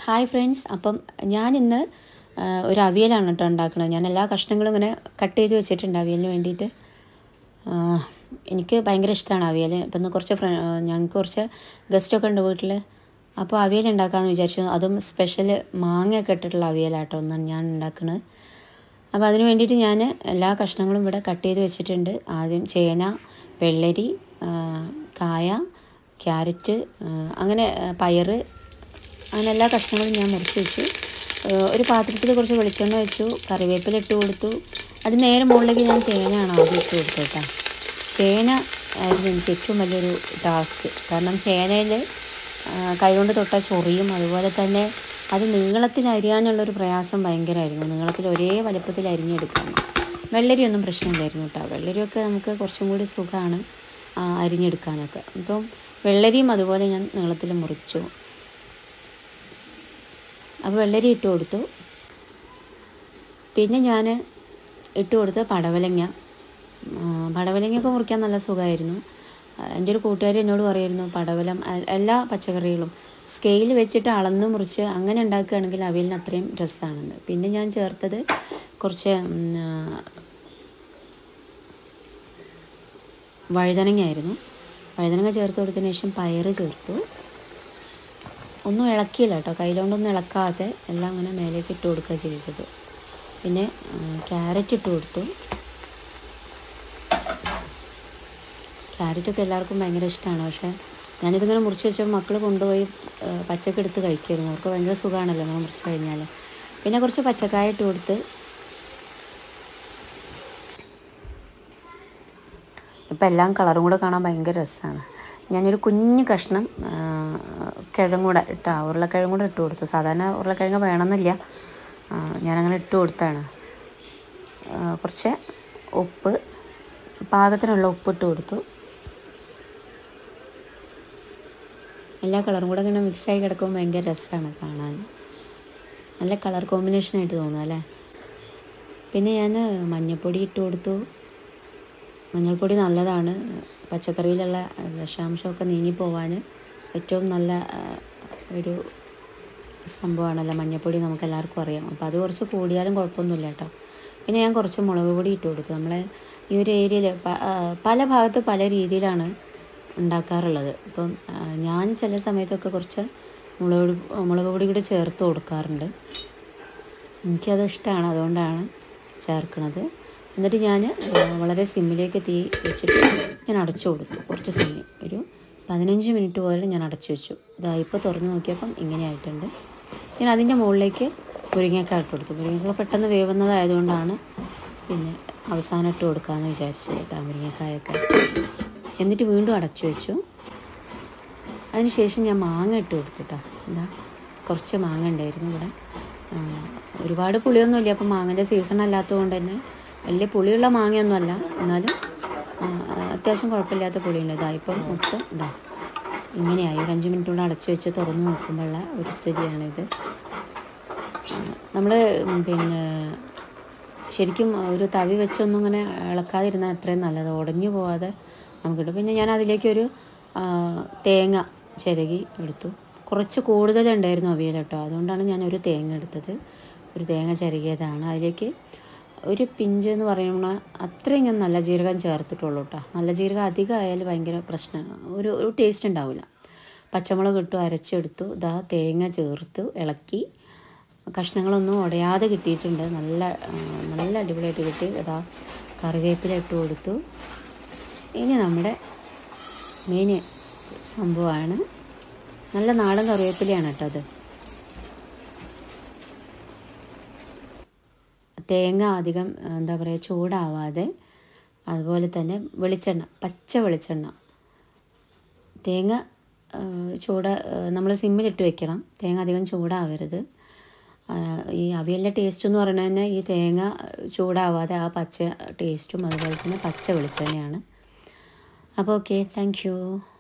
hi friends അപ്പം ഞാനിന്ന് ആ, ഒരു അവിയലാണ് കേട്ടോ ഉണ്ടാക്കുന്നത് ഞാൻ എല്ലാ കഷ്ണങ്ങളും ഇങ്ങനെ കട്ട് ചെയ്ത് വെച്ചിട്ടുണ്ട് അവിയലിന് വേണ്ടിയിട്ട് ആ, എനിക്ക് ഭയങ്കര ഇഷ്ടമാണ് അവിയൽ ഇപ്പം ഇന്ന് കുറച്ച് ഫ്ര ഞങ്ങൾക്ക് കുറച്ച് ഗസ്റ്റൊക്കെ ഉണ്ട് വീട്ടിൽ അപ്പോൾ അവിയൽ ഉണ്ടാക്കാമെന്ന് വിചാരിച്ചു അതും സ്പെഷ്യൽ മാങ്ങയൊക്കെ ഇട്ടിട്ടുള്ള അവിയലാട്ടോ ഒന്നാണ് ഞാൻ ഉണ്ടാക്കുന്നത് അപ്പോൾ അതിന് വേണ്ടിയിട്ട് ഞാൻ എല്ലാ കഷ്ണങ്ങളും ഇവിടെ കട്ട് ചെയ്ത് വെച്ചിട്ടുണ്ട് ആദ്യം ചേന വെള്ളരി ആ, കായ ക്യാരറ്റ് ആ, അങ്ങനെ ആ, പയറ് അങ്ങനെ എല്ലാ കഷ്ണങ്ങളും ഞാൻ മുറിച്ച് വെച്ചു ഏഹ് ഒരു പാത്രത്തിൽ കുറച്ച് വെളിച്ചെണ്ണ വെച്ചു കറിവേപ്പില ഇട്ട് കൊടുത്തു അത് നേരെ മുകളിലേക്ക് ഞാൻ ചേനയാണ് ആദ്യം ഇട്ട് കൊടുത്തത് കേട്ടോ ചേന ആയിരുന്നു എനിക്ക് ഏറ്റവും വലിയൊരു ടാസ്ക് കാരണം ചേനയിൽ കൈകൊണ്ട് തൊട്ടാൽ ചൊറിയും അതുപോലെ തന്നെ അത് നീളത്തിൽ അരിയാനുള്ളൊരു പ്രയാസം ഭയങ്കരമായിരുന്നു നീളത്തിൽ ഒരേ വലുപ്പത്തിൽ അരിഞ്ഞെടുക്കാൻ വെള്ളരിയൊന്നും പ്രശ്നമില്ലായിരുന്നു കേട്ടോ വെള്ളരിയൊക്കെ നമുക്ക് കുറച്ചും കൂടി സുഖമാണ് ആ, അരിഞ്ഞെടുക്കാനൊക്കെ അപ്പം വെള്ളരിയും അതുപോലെ ഞാൻ നീളത്തിൽ മുറിച്ചു അപ്പോൾ വെള്ളരി ഇട്ട് കൊടുത്തു പിന്നെ ഞാൻ ഇട്ട് കൊടുത്ത പടവലങ്ങ ആ, പടവലങ്ങയൊക്കെ മുറിക്കാൻ നല്ല സുഖമായിരുന്നു ആ, എൻ്റെ ഒരു കൂട്ടുകാരി എന്നോട് പറയുമായിരുന്നു പടവലം എ- എല്ലാ പച്ചക്കറികളും സ്കെയിൽ വെച്ചിട്ട് അളന്ന് മുറിച്ച് അങ്ങനെ ഉണ്ടാക്കുകയാണെങ്കിൽ അവിയലിന് അത്രയും രസമാണെന്ന് പിന്നെ ഞാൻ ചേർത്തത് കുറച്ച് ഉം, ആ, വഴുതനങ്ങയായിരുന്നു വഴുതനങ്ങ ചേർത്ത് കൊടുത്തതിന് ശേഷം പയറ് ചേർത്തു ഒന്നും ഇളക്കിയില്ല കേട്ടോ കയ്യിലോണ്ടൊന്നും ഇളക്കാതെ എല്ലാം അങ്ങനെ മേലേക്ക് ഇട്ട് കൊടുക്കുക ചെയ്തത് പിന്നെ ആ, ക്യാരറ്റ് ഇട്ട് കൊടുത്തു ക്യാരറ്റൊക്കെ എല്ലാവർക്കും ഭയങ്കര ഇഷ്ടമാണ് പക്ഷേ ഞാനിതിങ്ങനെ മുറിച്ച് വെച്ചപ്പോൾ മക്കൾ കൊണ്ടുപോയി ആ, പച്ചക്ക് എടുത്ത് കഴിക്കുമായിരുന്നു അവർക്ക് ഭയങ്കര സുഖമാണല്ലോ അങ്ങനെ മുറിച്ച് കഴിഞ്ഞാൽ പിന്നെ കുറച്ച് പച്ചക്കായ ഇട്ട് കൊടുത്ത് ഇപ്പം എല്ലാം കളറും കൂടെ കാണാൻ ഭയങ്കര രസമാണ് ഞാനൊരു കുഞ്ഞു കഷ്ണം ആ, കിഴങ്ങും കൂടെ ഇട്ടാ ഉരുളക്കിഴങ്ങും കൂടെ ഇട്ട് കൊടുത്തു സാധാരണ ഉരുളക്കിഴങ്ങ് വേണമെന്നില്ല ആ, ഞാനങ്ങനെ ഇട്ട് കൊടുത്താണ് ആ, കുറച്ച് ഉപ്പ് പാകത്തിനുള്ള ഉപ്പ് ഇട്ട് കൊടുത്തു എല്ലാ കളറും കൂടെ ഇങ്ങനെ മിക്സായി കിടക്കുമ്പോൾ ഭയങ്കര രസമാണ് കാണാൻ നല്ല കളർ കോമ്പിനേഷനായിട്ട് തോന്നുന്നു അല്ലേ പിന്നെ ഞാൻ മഞ്ഞൾപ്പൊടി ഇട്ട് കൊടുത്തു മഞ്ഞൾപ്പൊടി നല്ലതാണ് പച്ചക്കറിയിലുള്ള വിഷാംശമൊക്കെ നീങ്ങിപ്പോവാൻ ഏറ്റവും നല്ല ആ, ഒരു സംഭവമാണല്ലോ മഞ്ഞൾപ്പൊടി നമുക്ക് എല്ലാവർക്കും അറിയാം അപ്പോൾ അത് കുറച്ച് കൂടിയാലും കുഴപ്പമൊന്നുമില്ല കേട്ടോ പിന്നെ ഞാൻ കുറച്ച് മുളക് പൊടി ഇട്ട് കൊടുത്തു നമ്മളെ ഈ ഒരു ഏരിയയിൽ പല ഭാഗത്ത് പല രീതിയിലാണ് ഉണ്ടാക്കാറുള്ളത് ഇപ്പം ആ, ഞാൻ ചില സമയത്തൊക്കെ കുറച്ച് മുളക് പൊടി മുളക് പൊടി കൂടി ചേർത്ത് കൊടുക്കാറുണ്ട് എനിക്കത് ഇഷ്ടമാണ് അതുകൊണ്ടാണ് ചേർക്കണത് എന്നിട്ട് ഞാൻ വളരെ സിമ്മിലേക്ക് തീ വെച്ചിട്ട് ഞാൻ അടച്ചു കൊടുത്തു കുറച്ച് സമയം ഒരു പതിനഞ്ച് മിനിറ്റ് പോലെ ഞാൻ അടച്ചു വെച്ചു ഇതാ ഇപ്പോൾ തുറന്ന് നോക്കിയപ്പം ഇങ്ങനെ ആയിട്ടുണ്ട് ഞാൻ അതിൻ്റെ മുകളിലേക്ക് മുരിങ്ങക്കായ ഇട്ട് കൊടുത്തു മുരിങ്ങക്ക പെട്ടെന്ന് വേവുന്നതായതുകൊണ്ടാണ് പിന്നെ അവസാനം ഇട്ട് കൊടുക്കാമെന്ന് വിചാരിച്ചത് കേട്ടോ മുരിങ്ങക്കായൊക്കെ എന്നിട്ട് വീണ്ടും അടച്ചു വെച്ചു അതിനുശേഷം ഞാൻ മാങ്ങ ഇട്ട് കൊടുത്തുട്ടാ എന്താ കുറച്ച് മാങ്ങ ഉണ്ടായിരുന്നു ഇവിടെ ആ, ഒരുപാട് പുളിയൊന്നുമില്ല അപ്പം മാങ്ങൻ്റെ സീസൺ അല്ലാത്തത് കൊണ്ട് തന്നെ വലിയ പുളിയുള്ള മാങ്ങയൊന്നുമല്ല എന്നാലും ആ, അത്യാവശ്യം കുഴപ്പമില്ലാത്ത പുളിയുണ്ട് ഇതാ ഇപ്പം മൊത്തം ഇതാ ഇങ്ങനെയായി ഒരു അഞ്ച് മിനിറ്റ് കൊണ്ട് അടച്ചു വെച്ച് തുറന്ന് നോക്കുമ്പോഴുള്ള ഒരു സ്ഥിതിയാണിത് നമ്മൾ പിന്നെ ശരിക്കും ഒരു തവി വെച്ചൊന്നും ഇങ്ങനെ ഇളക്കാതിരുന്നാൽ അത്രയും നല്ലത് ഉടഞ്ഞു പോവാതെ നമുക്കിട്ട് പിന്നെ ഞാൻ അതിലേക്കൊരു ആ, തേങ്ങ ചിരകി എടുത്തു കുറച്ച് കൂടുതലുണ്ടായിരുന്നു അവിയൽ കേട്ടോ അതുകൊണ്ടാണ് ഞാൻ ഒരു തേങ്ങ എടുത്തത് ഒരു തേങ്ങ ചിരകിയതാണ് അതിലേക്ക് ഒരു പിഞ്ച് എന്ന് പറയുമ്പോൾ അത്രയും ഞാൻ നല്ല ജീരകം ചേർത്തിട്ടുള്ളൂ കേട്ടോ നല്ല ജീരകം അധികം ആയാൽ ഭയങ്കര പ്രശ്നമാണ് ഒരു ഒരു ടേസ്റ്റ് ഉണ്ടാവില്ല പച്ചമുളക് ഇട്ടു അരച്ചെടുത്തു ഇതാ തേങ്ങ ചേർത്തു ഇളക്കി കഷ്ണങ്ങളൊന്നും ഉടയാതെ കിട്ടിയിട്ടുണ്ട് നല്ല ആ, നല്ല അടിപൊളിയായിട്ട് കിട്ടി അതാ കറിവേപ്പില ഇട്ട് കൊടുത്തു ഇനി നമ്മുടെ മെയിൻ സംഭവമാണ് നല്ല നാടൻ കറിവേപ്പിലയാണ് കേട്ടോ അത് തേങ്ങ അധികം ആ, എന്താ പറയുക ചൂടാവാതെ അതുപോലെ തന്നെ വെളിച്ചെണ്ണ പച്ച വെളിച്ചെണ്ണ തേങ്ങ ആ, ചൂട നമ്മൾ സിമ്മിലിട്ട് വെക്കണം തേങ്ങ അധികം ചൂടാവരുത് ആ, ഈ അവിയലിൻ്റെ ടേസ്റ്റ് എന്ന് പറയുന്നത് തന്നെ ഈ തേങ്ങ ചൂടാവാതെ ആ പച്ച ടേസ്റ്റും അതുപോലെ തന്നെ പച്ച വെളിച്ചെണ്ണയാണ് അപ്പോൾ ഓക്കെ താങ്ക് യു